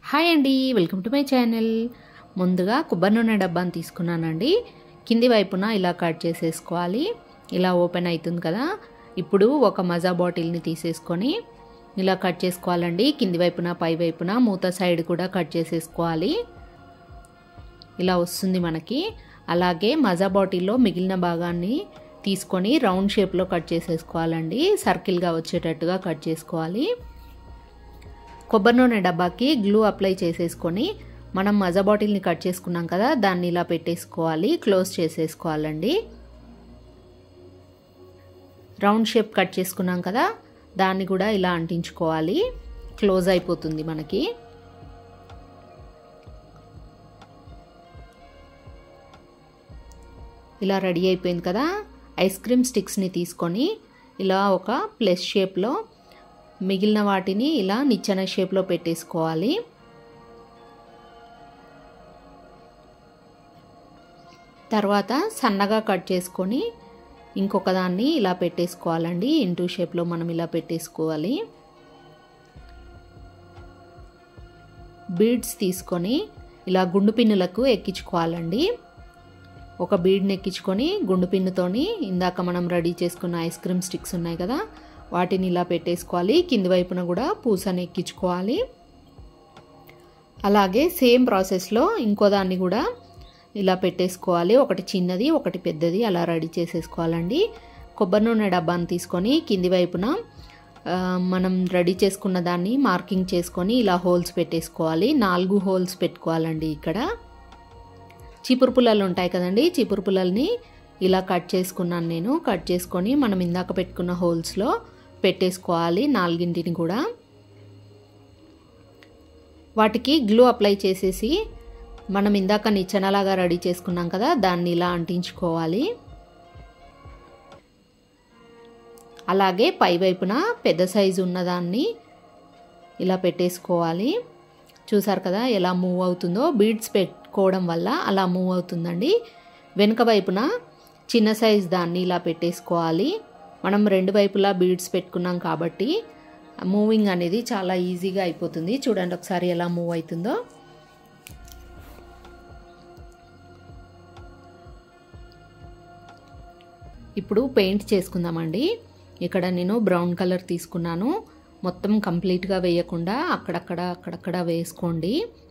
hi అండి welcome to my channel ముందుగా కొబ్బరి నూనె డబ్బాని తీసుకున్నానండి కింది వైపున ఇలా కట్ చేసేసుకోవాలి ఇలా ఓపెన్ అవుతుంది కదా ఇప్పుడు ఒక మజా బాటిల్ని తీసేసుకొని ఇలా కట్ చేసుకోవాలండి కింది వైపున పై వైపున మూత సైడ్ కూడా కట్ చేసేసుకోవాలి ఇలా వస్తుంది మనకి అలాగే మజా బాటిల్లో మిగిలిన భాగాన్ని తీసుకొని రౌండ్ షేప్లో కట్ చేసేసుకోవాలండి సర్కిల్గా వచ్చేటట్టుగా కట్ చేసుకోవాలి కొబ్బరి నూనె డబ్బాకి గ్లూ అప్లై చేసేసుకొని మనం మజా బాటిల్ని కట్ చేసుకున్నాం కదా దాన్ని ఇలా పెట్టేసుకోవాలి క్లోజ్ చేసేసుకోవాలండి రౌండ్ షేప్ కట్ చేసుకున్నాం కదా దాన్ని కూడా ఇలా అంటించుకోవాలి క్లోజ్ అయిపోతుంది మనకి ఇలా రెడీ అయిపోయింది కదా ఐస్ క్రీమ్ స్టిక్స్ని తీసుకొని ఇలా ఒక ప్లస్ షేప్లో మిగిలిన వాటిని ఇలా నిచ్చెన షేప్లో పెట్టేసుకోవాలి తర్వాత సన్నగా కట్ చేసుకొని ఇంకొక దాన్ని ఇలా పెట్టేసుకోవాలండి ఇంటూ షేప్లో మనం ఇలా పెట్టేసుకోవాలి బీడ్స్ తీసుకొని ఇలా గుండు పిన్నులకు ఎక్కించుకోవాలండి ఒక బీడ్ని ఎక్కించుకొని గుండు పిన్నుతోని ఇందాక మనం రెడీ చేసుకున్న ఐస్ క్రీమ్ స్టిక్స్ ఉన్నాయి కదా వాటిని ఇలా పెట్టేసుకోవాలి కింది వైపున కూడా పూసని ఎక్కించుకోవాలి అలాగే సేమ్ ప్రాసెస్లో ఇంకో దాన్ని కూడా ఇలా పెట్టేసుకోవాలి ఒకటి చిన్నది ఒకటి పెద్దది అలా రెడీ చేసేసుకోవాలండి కొబ్బరి నూనె డబ్బాని తీసుకొని కింది వైపున మనం రెడీ చేసుకున్న దాన్ని మార్కింగ్ చేసుకొని ఇలా హోల్స్ పెట్టేసుకోవాలి నాలుగు హోల్స్ పెట్టుకోవాలండి ఇక్కడ చీపురు పుల్లలు ఉంటాయి కదండి చీపురు పుల్లల్ని ఇలా కట్ చేసుకున్నాను నేను కట్ చేసుకొని మనం ఇందాక పెట్టుకున్న హోల్స్లో పెట్టేసుకోవాలి నాలుగింటిని కూడా వాటికి గ్లూ అప్లై చేసేసి మనం ఇందాక నిచ్చెనలాగా రెడీ చేసుకున్నాం కదా దాన్ని ఇలా అంటించుకోవాలి అలాగే పై వైపున పెద్ద సైజు ఉన్నదాన్ని ఇలా పెట్టేసుకోవాలి చూసారు కదా ఎలా మూవ్ అవుతుందో బీడ్స్ పెట్టుకోవడం వల్ల అలా మూవ్ అవుతుందండి వెనుక వైపున చిన్న సైజ్ దాన్ని ఇలా పెట్టేసుకోవాలి మనం రెండు వైపులా బీడ్స్ పెట్టుకున్నాం కాబట్టి మూవింగ్ అనేది చాలా ఈజీగా అయిపోతుంది చూడండి ఒకసారి ఎలా మూవ్ అవుతుందో ఇప్పుడు పెయింట్ చేసుకుందామండి ఇక్కడ నేను బ్రౌన్ కలర్ తీసుకున్నాను మొత్తం కంప్లీట్గా వేయకుండా అక్కడక్కడ అక్కడక్కడ వేసుకోండి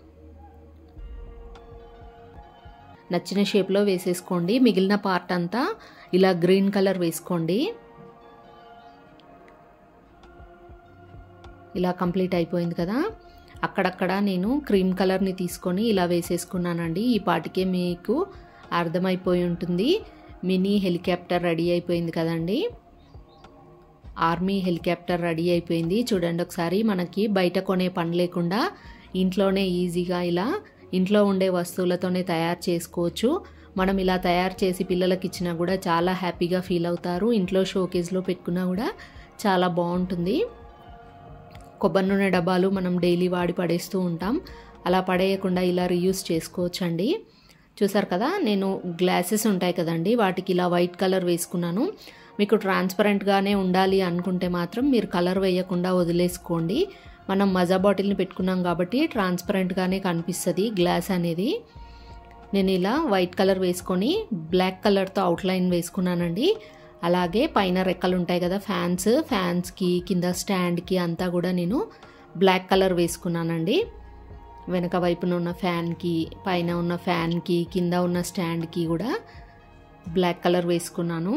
నచ్చిన షేప్లో వేసేసుకోండి మిగిలిన పార్ట్ అంతా ఇలా గ్రీన్ కలర్ వేసుకోండి ఇలా కంప్లీట్ అయిపోయింది కదా అక్కడక్కడ నేను క్రీమ్ కలర్ని తీసుకొని ఇలా వేసేసుకున్నానండి ఈ పాటికే మీకు అర్థమైపోయి ఉంటుంది మినీ హెలికాప్టర్ రెడీ అయిపోయింది కదండి ఆర్మీ హెలికాప్టర్ రెడీ అయిపోయింది చూడండి ఒకసారి మనకి బయట కొనే పని లేకుండా ఇంట్లోనే ఈజీగా ఇలా ఇంట్లో ఉండే వస్తువులతోనే తయారు చేసుకోవచ్చు మనం ఇలా తయారు చేసి పిల్లలకి ఇచ్చినా కూడా చాలా హ్యాపీగా ఫీల్ అవుతారు ఇంట్లో షోకేజ్లో పెట్టుకున్నా కూడా చాలా బాగుంటుంది కొబ్బరి నూనె డబ్బాలు మనం డైలీ వాడి పడేస్తూ ఉంటాం అలా పడేయకుండా ఇలా రీయూస్ చేసుకోవచ్చండి చూసారు కదా నేను గ్లాసెస్ ఉంటాయి కదండి వాటికి ఇలా వైట్ కలర్ వేసుకున్నాను మీకు ట్రాన్స్పరెంట్గానే ఉండాలి అనుకుంటే మాత్రం మీరు కలర్ వేయకుండా వదిలేసుకోండి మనం మజా బాటిల్ని పెట్టుకున్నాం కాబట్టి ట్రాన్స్పరెంట్గానే కనిపిస్తుంది గ్లాస్ అనేది నేను ఇలా వైట్ కలర్ వేసుకొని బ్లాక్ కలర్తో అవుట్లైన్ వేసుకున్నానండి అలాగే పైన రెక్కలు ఉంటాయి కదా ఫ్యాన్స్ ఫ్యాన్స్కి కింద స్టాండ్కి అంతా కూడా నేను బ్లాక్ కలర్ వేసుకున్నానండి వెనక వైపున ఉన్న ఫ్యాన్కి పైన ఉన్న ఫ్యాన్కి కింద ఉన్న స్టాండ్కి కూడా బ్లాక్ కలర్ వేసుకున్నాను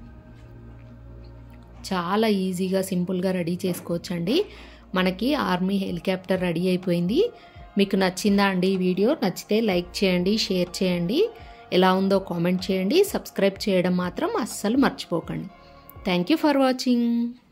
చాలా ఈజీగా సింపుల్గా రెడీ చేసుకోవచ్చండి మనకి ఆర్మీ హెలికాప్టర్ రెడీ అయిపోయింది మీకు నచ్చిందా అండి ఈ వీడియో నచ్చితే లైక్ చేయండి షేర్ చేయండి ఎలా ఉందో కామెంట్ చేయండి సబ్స్క్రైబ్ చేయడం మాత్రం అస్సలు మర్చిపోకండి థ్యాంక్ యూ ఫర్ వాచింగ్